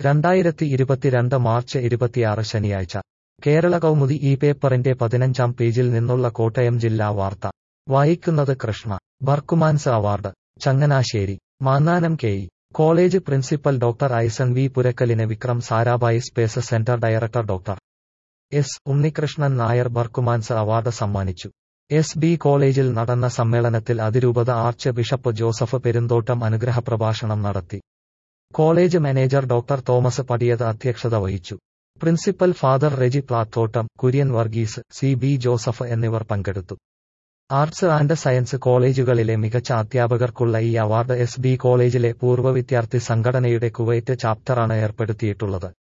രണ്ടായിരത്തി ഇരുപത്തിരണ്ട് മാർച്ച് ഇരുപത്തിയാറ് ശനിയാഴ്ച കേരള കൗമുദി ഈ പേപ്പറിന്റെ പതിനഞ്ചാം പേജിൽ നിന്നുള്ള കോട്ടയം ജില്ലാ വാർത്ത വായിക്കുന്നത് Krishna Berchmans award Changanassery Mannanam K E college principal doctor Aison V പുരക്കലിന് Vikram Sarabhai space centre director doctor S Unnikrishnan Nair Berchmans award സമ്മാനിച്ചു എസ് ബി കോളേജിൽ നടന്ന സമ്മേളനത്തിൽ അതിരൂപത ആർച്ച് ബിഷപ്പ് ജോസഫ് പെരുന്തോട്ടം അനുഗ്രഹ പ്രഭാഷണം നടത്തി college manager doctor Thomas Padiyath അധ്യക്ഷത വഹിച്ചു principal father Reji Plathottam Kurian Varghese C B Joseph എന്നിവർ പങ്കെടുത്തു ആർട്സ് ആൻഡ് സയൻസ് കോളേജുകളിലെ മികച്ച അധ്യാപകർക്കുള്ള ഈ അവാർഡ് എസ് ബി കോളേജിലെ പൂർവ്വ വിദ്യാർത്ഥി സംഘടനയുടെ കുവൈറ്റ് ചാപ്റ്ററാണ് ഏർപ്പെടുത്തിയിട്ടുള്ളത്